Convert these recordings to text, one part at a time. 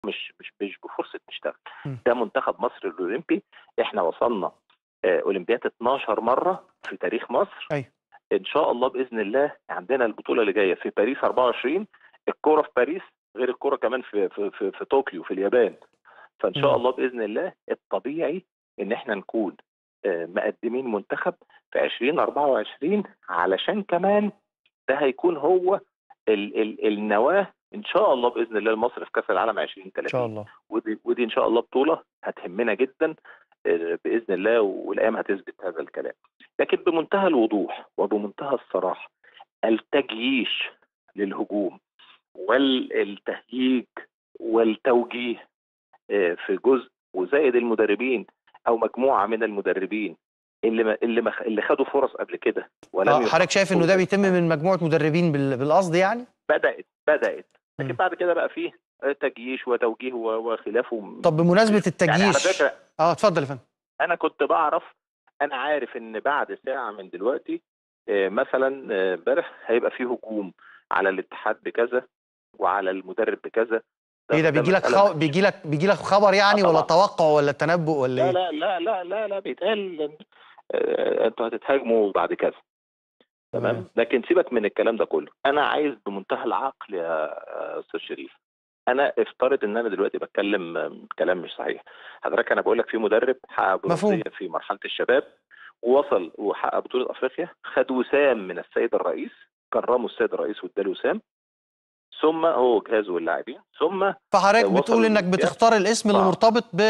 مش مش مش بفرصه نشتغل م. ده منتخب مصر الاولمبي احنا وصلنا آه، اولمبياد 12 مره في تاريخ مصر أيوة. ان شاء الله باذن الله عندنا البطوله اللي جايه في باريس 24 الكوره في باريس غير الكوره كمان في في في, في طوكيو في اليابان فان شاء م. الله باذن الله الطبيعي ان احنا نكون آه، مقدمين منتخب في 2024 علشان كمان ده هيكون هو ال ال النواه ان شاء الله باذن الله لمصر في كاس العالم 2030 ان شاء الله ودي, ودي ان شاء الله بطوله هتهمنا جدا آه، باذن الله والايام هتثبت هذا الكلام لكن بمنتهى الوضوح وبمنتهى الصراحه التجييش للهجوم والتهييج والتوجيه آه، في جزء وزائد المدربين او مجموعه من المدربين اللي ما اللي ما اللي خدوا فرص قبل كده ولم آه، حضرتك شايف انه ده يحققوا بيتم من مجموعه مدربين بال- بالقصد يعني بدات بدات لكن مم. بعد كده بقى فيه تجييش وتوجيه و- وخلافه طب بمناسبه يعني على التجييش فكره اه اتفضل يا فندم انا كنت بعرف انا عارف ان بعد ساعه من دلوقتي آه، مثلا آه، امبارح هيبقى فيه هجوم على الاتحاد بكذا وعلى المدرب بكذا ايه ده بيجي لك مسألة خو... مش- بيجي لك بيجي لك خبر يعني آه ولا طبعاً. توقع ولا تنبؤ ولا لا ايه لا لا لا لا لا بيتقال آه، انتوا هتتهاجموا بعد كذا تمام. تمام لكن سيبك من الكلام ده كله انا عايز بمنتهى العقل يا آه، استاذ شريف انا افترض ان انا دلوقتي بتكلم آه، كلام مش صحيح حضرتك انا بقول لك في مدرب حقق مفهوم. برونزيه في مرحله الشباب ووصل وحقق بطوله افريقيا خد وسام من السيد الرئيس كرمه السيد الرئيس واداله وسام ثم هو جهازه واللاعبين ثم فحضرتك وصل بتقول انك للمونديال. بتختار الاسم اللي آه. مرتبط ب...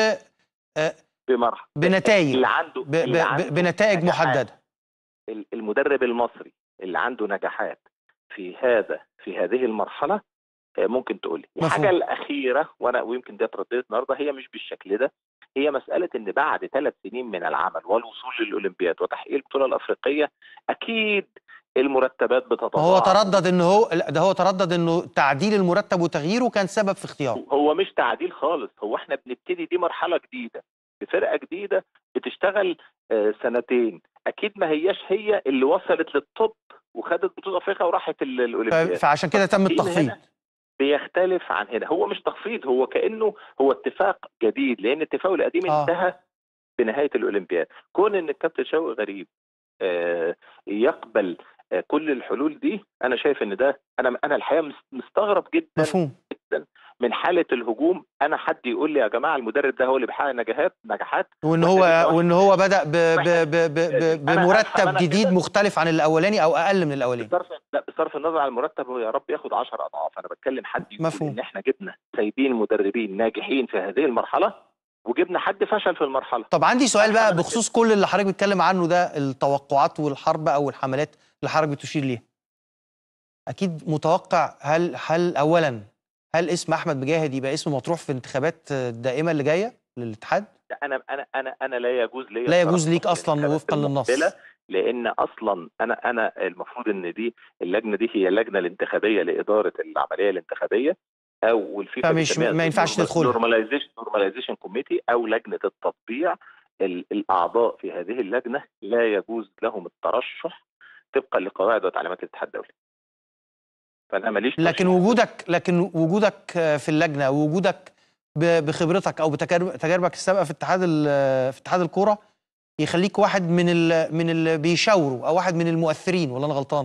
بمرحله بنتائج اللي عنده ب... اللي ب... عنده ب... بنتائج نجاحات. محدده ال- المدرب المصري اللي عنده نجاحات في هذا في هذه المرحله آه، ممكن تقول لي مفهوم. الحاجه الاخيره وانا ويمكن ده اترددت النهارده هي مش بالشكل ده هي مساله ان بعد ثلاث سنين من العمل والوصول للاولمبياد وتحقيق البطوله الافريقيه اكيد المرتبات بتتضاعف هو تردد انه هو لا ده هو تردد انه تعديل المرتب وتغييره كان سبب في اختياره هو مش تعديل خالص هو احنا بنبتدي دي مرحله جديده بفرقه جديده بتشتغل آه، سنتين اكيد ما هياش هي اللي وصلت للطب وخدت بطوله افريقيا وراحت ال- ف... الاولمبياد فعشان كده تم التخفيض التخفيض هنا بيختلف عن هنا هو مش تخفيض هو كانه هو اتفاق جديد لان اتفاقه القديم آه. انتهى بنهايه الاولمبياد كون ان الكابتن شوقي غريب آه، يقبل آه، كل الحلول دي انا شايف ان ده انا انا الحقيقه مس- مستغرب جدا مفهوم من حاله الهجوم انا حد يقول لي يا جماعه المدرب ده هو اللي بيحقق نجاحات نجاحات وان واحنا هو لسه وان هو بدا ب... ب... واحنا- ب... ب... ب... أنا- بمرتب أنا جديد كده- مختلف عن الاولاني او اقل من الاولاني بصرف لا بصرف النظر عن المرتب هو يا رب ياخد 10 اضعاف انا بتكلم حد يقول مفهوم. ان احنا جبنا سايبين مدربين ناجحين في هذه المرحله وجبنا حد فشل في المرحله طب عندي سؤال بقى مرحلة بخصوص كل اللي حضرتك بتتكلم عنه ده التوقعات والحرب او الحملات اللي حضرتك بتشير ليها اكيد متوقع هل هل اولا هل اسم احمد مجاهد يبقى اسم مطروح في الانتخابات الدائمه اللي جايه للاتحاد انا انا انا انا لا يجوز لي لا يجوز الصراحة ليك في اصلا الانتخابات وفقا للنص المقبلة، لان اصلا انا انا المفروض ان دي اللجنه دي هي اللجنه الانتخابيه لاداره العمليه الانتخابيه او والفيفا فمش- بتسميها ما ينفعش تدخلها. نورماليزيشن نورماليزيشن كوميتي او لجنه التطبيع ال- الاعضاء في هذه اللجنه لا يجوز لهم الترشح طبقا لقواعد وتعليمات الاتحاد الدولي فانا ماليش لكن ترشيح. وجودك لكن وجودك في اللجنه ووجودك ب- بخبرتك او بتجاربك السابقه في اتحاد ال- في اتحاد الكوره يخليك واحد من ال من اللي بيشاوروا او واحد من المؤثرين ولا انا غلطان؟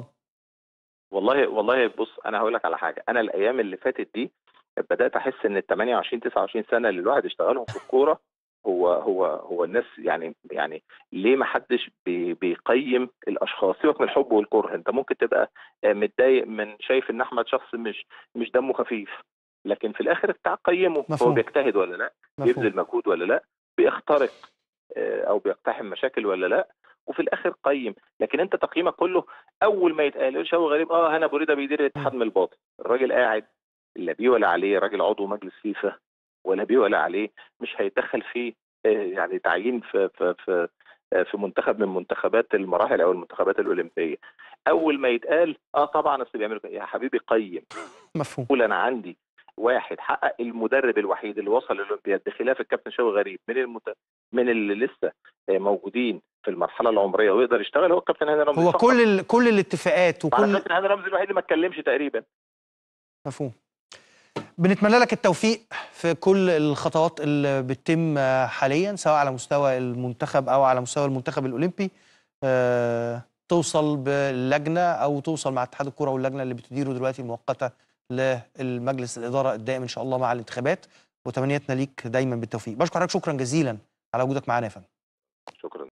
والله والله بص انا هقول لك على حاجه انا الايام اللي فاتت دي بدات احس ان ال 28 29 سنه اللي الواحد اشتغلهم في الكوره هو هو هو الناس يعني يعني ليه ما حدش بي بيقيم الاشخاص سيبك من الحب والكره انت ممكن تبقى آه، متضايق من شايف ان احمد شخص مش مش دمه خفيف لكن في الاخر بتاع قيمه هو مفهوم. بيجتهد ولا لا مفهوم بيبذل مجهود ولا لا بيخترق آه، او بيقتحم مشاكل ولا لا وفي الاخر قيم لكن انت تقييمك كله اول ما يتقال يقول شوقي غريب اه هنا بريده بيدير الاتحاد من الباطن الراجل قاعد لا بيه ولا عليه راجل عضو مجلس فيفا ولا بيه ولا عليه مش هيتدخل في آه، يعني تعيين في في في آه، في منتخب من منتخبات المراحل او المنتخبات الاولمبيه اول ما يتقال اه طبعا اصل بيعملوا كده. يا حبيبي قيم مفهوم قول انا عندي واحد حقق المدرب الوحيد اللي وصل للاولمبياد بخلاف الكابتن شوقي غريب من المت... من اللي لسه آه، موجودين في المرحله العمريه ويقدر يشتغل هو الكابتن هاني رمزي هو فقط. كل ال كل الاتفاقات وعلى وكل فكره هاني رمزي الوحيد اللي ما اتكلمش تقريبا مفهوم بنتمنى لك التوفيق في كل الخطوات اللي بتتم آه، حاليا سواء على مستوى المنتخب او على مستوى المنتخب الاولمبي آه، توصل باللجنه او توصل مع اتحاد الكره واللجنه اللي بتديره دلوقتي المؤقته للمجلس الاداره الدائم ان شاء الله مع الانتخابات وتمنياتنا ليك دايما بالتوفيق بشكر حضرتك شكرا جزيلا على وجودك معانا يا فندم شكرا